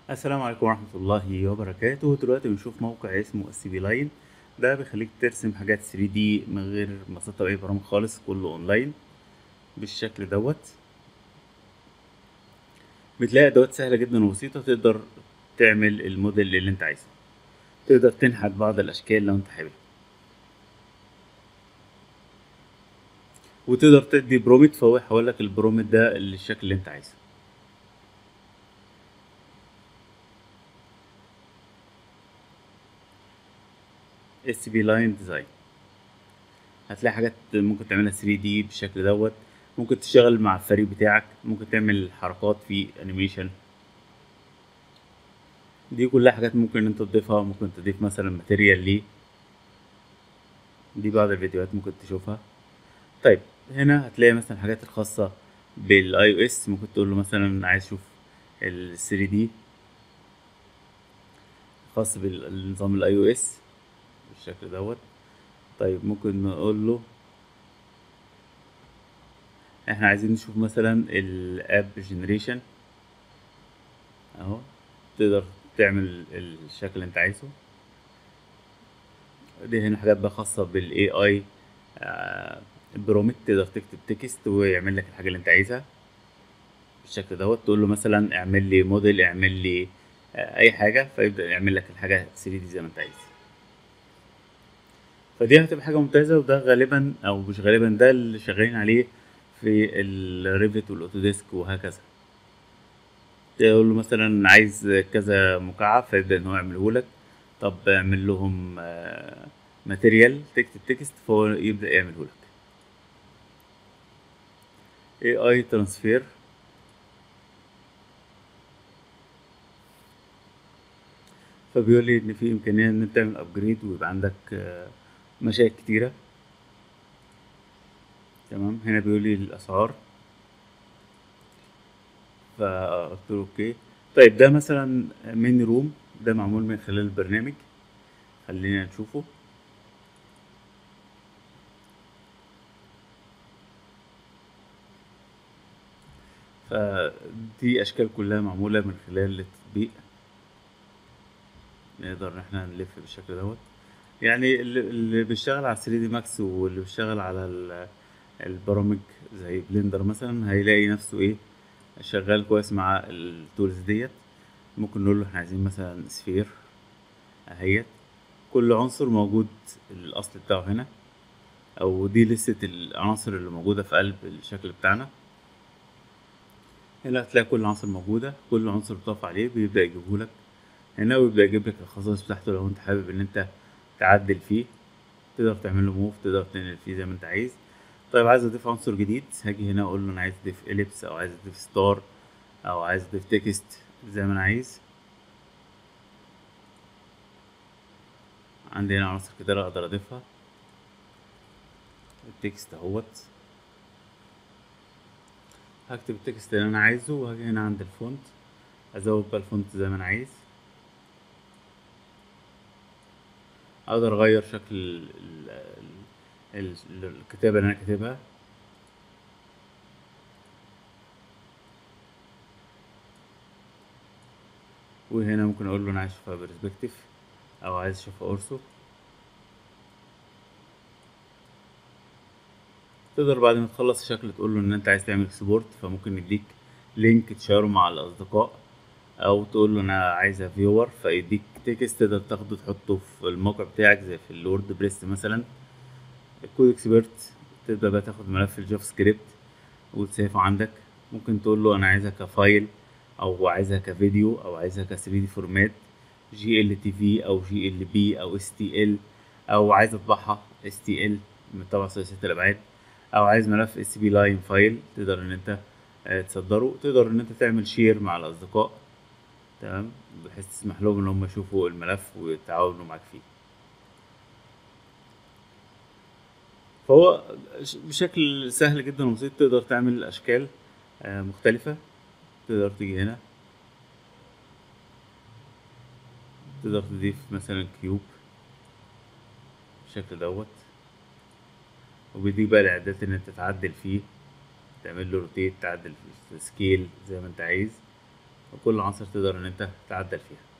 السلام عليكم ورحمة الله وبركاته دلوقتي بنشوف موقع اسمه السي بي لاين ده بيخليك ترسم حاجات 3 دي من غير ما تسطب اي برامج خالص كله اونلاين بالشكل دوت بتلاقي ادوات سهلة جدا وبسيطة تقدر تعمل الموديل اللي انت عايزه تقدر تنحت بعض الاشكال لو انت حابب وتقدر تدي برومت فهو يحول لك البرومت ده للشكل اللي انت عايزه اس بي لاين ديزاين هتلاقي حاجات ممكن تعملها 3 دي بالشكل دوت ممكن تشتغل مع الفريق بتاعك ممكن تعمل حركات في انيميشن دي كلها حاجات ممكن انت تضيفها ممكن تضيف مثلا ماتيريال ليه دي بعض الفيديوهات ممكن تشوفها طيب هنا هتلاقي مثلا الحاجات الخاصة بالاي او اس ممكن تقول له مثلا عايز اشوف ال 3 دي خاص بالنظام الاي او اس بالشكل دوت طيب ممكن نقول له احنا عايزين نشوف مثلا الاب جنريشن اهو تقدر تعمل الشكل اللي انت عايزه دي هنا حاجات بقى خاصة بالاي اي برومت تقدر تكتب تكست ويعمل لك الحاجة اللي انت عايزها بالشكل دوت تقول له مثلا اعمل لي موديل اعمل لي اي حاجة فيبدأ يعمل لك الحاجة 3 دي زي ما انت عايز فدي هتبقى حاجة ممتازة وده غالبا او مش غالبا ده اللي شغالين عليه في الريفت والاوتوديسك وهكذا تقول له مثلا عايز كذا مكعب فيبدأ ان هو يعمله لك طب اعمل لهم ماتيريال تكتب تكست فهو يبدأ يعمله لك اي اي ترانسفير فبيقول لي ان في امكانيه ان انت تعمل ابجريد ويبقى عندك مشاكل كتيره تمام هنا بيقول لي الاسعار فقلت له اوكي طيب ده مثلا ميني روم ده معمول من خلال البرنامج خلينا نشوفه فدي اشكال كلها معموله من خلال التطبيق نقدر ان احنا نلف بالشكل دوت يعني اللي بيشتغل على 3 دي ماكس واللي بيشتغل على البرامج زي بلندر مثلا هيلاقي نفسه ايه شغال كويس مع التولز ديت ممكن نقول له احنا عايزين مثلا سفير اهيت كل عنصر موجود الاصل بتاعه هنا او دي لستة العناصر اللي موجودة في قلب الشكل بتاعنا هنا هتلاقي كل عنصر موجودة كل عنصر بتقف عليه بيبدأ يجيبهولك هنا ويبدأ يجيب لك الخصائص بتاعته لو انت حابب ان انت تعدل فيه تقدر تعمل له موف تقدر تنقل فيه زي ما انت عايز طيب عايز اضيف عنصر جديد هاجي هنا اقول له انا عايز اضيف اليبس او عايز اضيف ستار او عايز اضيف تكست زي ما انا عايز عندي هنا عناصر كتير اقدر اضيفها التكست اهوت هكتب التكست اللي انا عايزه وهاجي هنا عند الفونت ازود بقى الفونت زي ما انا عايز اقدر اغير شكل ال ال ال الكتابة اللي انا كاتبها وهنا ممكن اقول له انا عايز اشوفها برسبكتيف او عايز اشوفها اورسو تقدر بعد ما تخلص الشكل تقول له ان انت عايز تعمل اكسبورت فممكن يديك لينك تشيره مع الاصدقاء او تقول له انا عايزها فيور فيديك تكست تقدر تاخده تحطه في الموقع بتاعك زي في الوورد بريس مثلا الكود اكسبرت تبدا بقى تاخد ملف الجافا سكريبت وتسيفه عندك ممكن تقول له انا عايزها كفايل او عايزها كفيديو او عايزها ك 3 دي فورمات جي ال تي في او جي ال بي او اس تي ال او عايز اطبعها اس تي ال طبعا ثلاثيه الابعاد او عايز ملف اس بي لاين فايل تقدر ان انت تصدره تقدر ان انت تعمل شير مع الاصدقاء تمام بحيث تسمح لهم ان هم يشوفوا الملف ويتعاونوا معاك فيه فهو بشكل سهل جدا وبسيط تقدر تعمل اشكال مختلفة تقدر تيجي هنا تقدر تضيف مثلا كيوب بالشكل دوت وبيديك بقى الاعدادات ان انت تعدل فيه تعمل له روتيت تعدل في سكيل زي ما انت عايز وكل العناصر تقدر ان انت تعدل فيها